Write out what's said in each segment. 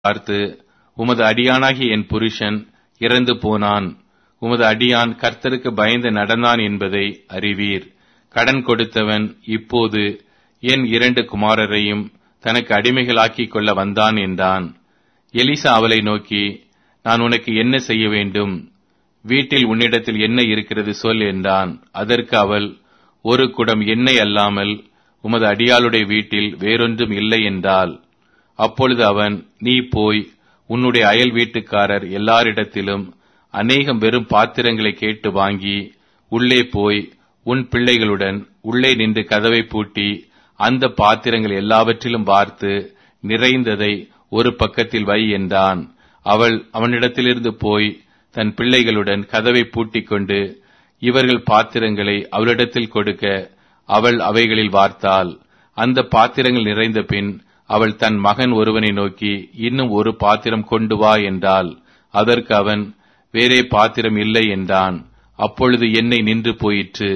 பார்த்து உமது அடியானாகிய என் புருஷன் இறந்து போனான் உமது அடியான் கர்த்தருக்கு பயந்து நடந்தான் என்பதை அறிவீர் கடன் கொடுத்தவன் இப்போது என் இரண்டு குமாரரையும் தனக்கு அடிமைகளாக்கிக் கொள்ள வந்தான் என்றான் எலிசா அவளை நோக்கி நான் உனக்கு என்ன செய்ய வேண்டும் வீட்டில் உன்னிடத்தில் என்ன இருக்கிறது சொல் என்றான் அதற்கு அவள் ஒரு குடம் எண்ணெய் அல்லாமல் உமது அடியாளுடைய வீட்டில் வேறொன்றும் இல்லை என்றாள் அப்பொழுது அவன் நீ போய் உன்னுடைய அயல் வீட்டுக்காரர் எல்லாரிடத்திலும் அநேகம் வெறும் பாத்திரங்களை கேட்டு வாங்கி உள்ளே போய் உன் பிள்ளைகளுடன் உள்ளே நின்று கதவை பூட்டி அந்த பாத்திரங்கள் எல்லாவற்றிலும் பார்த்து நிறைந்ததை ஒரு பக்கத்தில் வை என்றான் அவள் அவனிடத்திலிருந்து போய் தன் பிள்ளைகளுடன் கதவை பூட்டிக் கொண்டு இவர்கள் பாத்திரங்களை அவளிடத்தில் கொடுக்க அவள் அவைகளில் வார்த்தாள் அந்த பாத்திரங்கள் நிறைந்த பின் அவள் தன் மகன் ஒருவனை நோக்கி இன்னும் ஒரு பாத்திரம் கொண்டு வா என்றாள் அதற்கு அவன் வேறே பாத்திரம் இல்லை என்றான் அப்பொழுது எண்ணெய் நின்று போயிற்று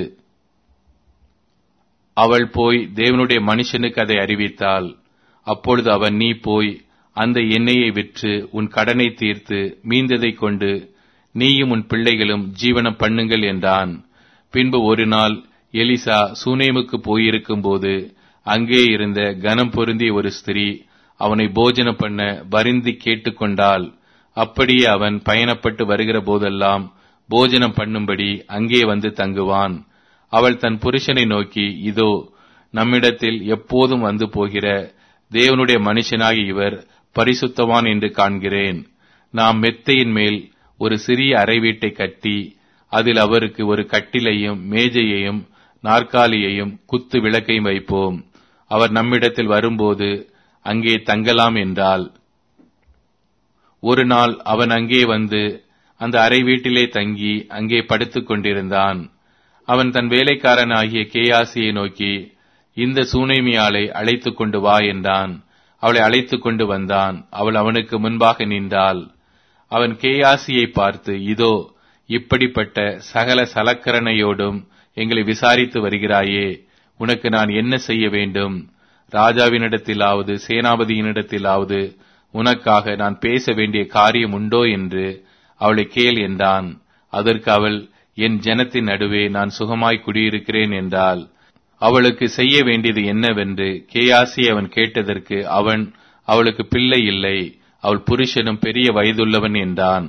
அவள் போய் தேவனுடைய மனுஷனுக்கு அதை அறிவித்தாள் அப்பொழுது அவன் நீ போய் அந்த எண்ணெயை விற்று உன் கடனை தீர்த்து மீந்ததை கொண்டு நீயும் உன் பிள்ளைகளும் ஜீவனம் பண்ணுங்கள் என்றான் பின்பு ஒரு நாள் எலிசா சூனேமுக்கு போயிருக்கும் போது அங்கே இருந்த கனம் பொருந்திய ஒரு ஸ்திரீ அவனை போஜனம் பண்ண வருந்தி கேட்டுக்கொண்டாள் அப்படியே அவன் பயணப்பட்டு வருகிற போதெல்லாம் போஜனம் பண்ணும்படி அங்கே வந்து தங்குவான் அவள் தன் புருஷனை நோக்கி இதோ நம்மிடத்தில் எப்போதும் வந்து போகிற தேவனுடைய மனுஷனாகி இவர் பரிசுத்தவான் என்று காண்கிறேன் நாம் மெத்தையின் மேல் ஒரு சிறிய அறை வீட்டை கட்டி அதில் அவருக்கு ஒரு கட்டிலையும் மேஜையையும் நாற்காலியையும் குத்து விளக்கையும் வைப்போம் அவர் நம்மிடத்தில் வரும்போது அங்கே தங்கலாம் என்றால் ஒரு நாள் அவன் அங்கே வந்து அந்த அறை வீட்டிலே தங்கி அங்கே படுத்துக் கொண்டிருந்தான் அவன் தன் வேலைக்காரன் ஆகிய கேயாசியை நோக்கி இந்த சூனைமியாளை அழைத்துக் கொண்டு வா என்றான் அவளை அழைத்துக் கொண்டு வந்தான் அவள் அவனுக்கு முன்பாக நின்றாள் அவன் கேயாசியை பார்த்து இதோ இப்படிப்பட்ட சகல சலக்கரணையோடும் எங்களை விசாரித்து வருகிறாயே உனக்கு நான் என்ன செய்ய வேண்டும் ராஜாவினிடத்திலாவது சேனாபதியினிடத்திலாவது உனக்காக நான் பேச வேண்டிய காரியம் உண்டோ என்று அவளை கேள் என்றான் அதற்கு அவள் என் ஜனத்தின் நடுவே நான் சுகமாய் குடியிருக்கிறேன் என்றாள் அவளுக்கு செய்ய வேண்டியது என்னவென்று கேயாசி அவன் கேட்டதற்கு அவன் அவளுக்கு பிள்ளை இல்லை அவள் புருஷனும் பெரிய வயதுள்ளவன் என்றான்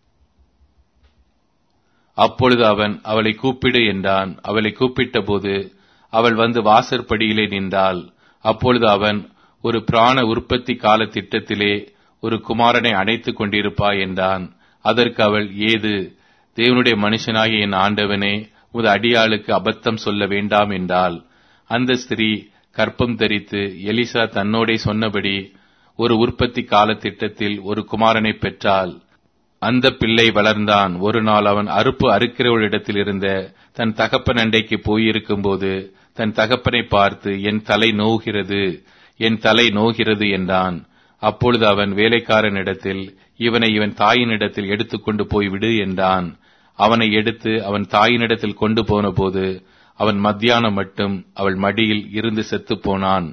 அப்பொழுது அவன் அவளை கூப்பிடு என்றான் அவளை கூப்பிட்ட போது அவள் வந்து வாசற்படியிலே நின்றாள் அப்பொழுது அவன் ஒரு பிராண உற்பத்தி கால திட்டத்திலே ஒரு குமாரனை அடைத்துக் கொண்டிருப்பாய் என்றான் அதற்கு அவள் ஏது தேவனுடைய மனுஷனாகிய என் ஆண்டவனே உது அடியாளுக்கு அபத்தம் சொல்ல வேண்டாம் என்றால் அந்த ஸ்திரீ கற்பம் தரித்து எலிசா தன்னோடே சொன்னபடி ஒரு உற்பத்தி கால திட்டத்தில் ஒரு குமாரனை பெற்றாள் அந்த பிள்ளை வளர்ந்தான் ஒரு நாள் அவன் அறுப்பு அறுக்கிறவளிடத்தில் இருந்த தன் தகப்பன் அண்டைக்கு போயிருக்கும் போது தன் தகப்பனை பார்த்து என் தலை நோகிறது என் தலை நோகிறது என்றான் அப்பொழுது அவன் வேலைக்காரனிடத்தில் இவனை இவன் தாயினிடத்தில் எடுத்துக்கொண்டு போய் விடு என்றான் அவனை எடுத்து அவன் தாயினிடத்தில் கொண்டு போன போது அவன் மத்தியானம் மட்டும் அவள் மடியில் இருந்து செத்துப் போனான்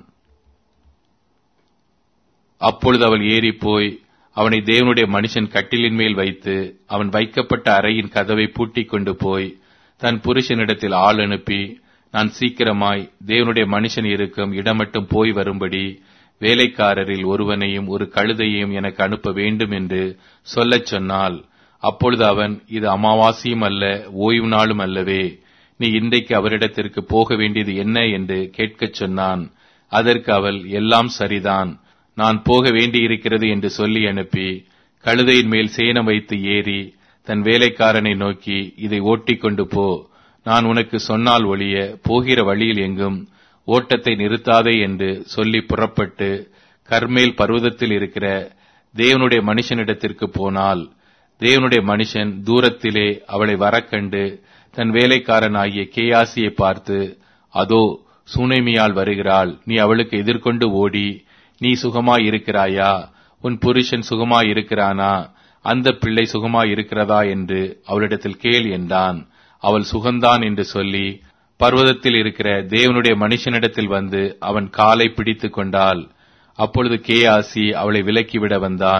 அப்பொழுது அவள் ஏறி போய் அவனை தேவனுடைய மனுஷன் கட்டிலின் மேல் வைத்து அவன் வைக்கப்பட்ட அறையின் கதவை பூட்டிக் கொண்டு போய் தன் புருஷனிடத்தில் ஆள் அனுப்பி நான் சீக்கிரமாய் தேவனுடைய மனுஷன் இருக்கும் இடம் மட்டும் போய் வரும்படி வேலைக்காரரில் ஒருவனையும் ஒரு கழுதையையும் எனக்கு அனுப்ப வேண்டும் என்று சொல்லச் சொன்னால் அப்பொழுது அவன் இது அமாவாசையும் அல்ல ஓய்வு நாளும் அல்லவே நீ இன்றைக்கு அவரிடத்திற்கு போக வேண்டியது என்ன என்று கேட்கச் சொன்னான் அதற்கு அவள் எல்லாம் சரிதான் நான் போக வேண்டியிருக்கிறது என்று சொல்லி அனுப்பி கழுதையின் மேல் சேனம் வைத்து ஏறி தன் வேலைக்காரனை நோக்கி இதை ஓட்டிக் கொண்டு போ நான் உனக்கு சொன்னால் ஒழிய போகிற வழியில் எங்கும் ஓட்டத்தை நிறுத்தாதே என்று சொல்லி புறப்பட்டு கர்மேல் பர்வதத்தில் இருக்கிற தேவனுடைய மனுஷனிடத்திற்கு போனால் தேவனுடைய மனுஷன் தூரத்திலே அவளை வரக்கண்டு தன் வேலைக்காரனாகிய கேயாசியை பார்த்து அதோ சூனைமியால் வருகிறாள் நீ அவளுக்கு எதிர்கொண்டு ஓடி நீ சுகமாய் இருக்கிறாயா உன் புருஷன் சுகமாய் இருக்கிறானா அந்த பிள்ளை சுகமாய் இருக்கிறதா என்று அவளிடத்தில் கேள் என்றான் அவள் சுகந்தான் என்று சொல்லி பர்வதத்தில் இருக்கிற தேவனுடைய மனுஷனிடத்தில் வந்து அவன் காலை பிடித்துக் கொண்டாள் அப்பொழுது கேயாசி அவளை விலக்கிவிட வந்தான்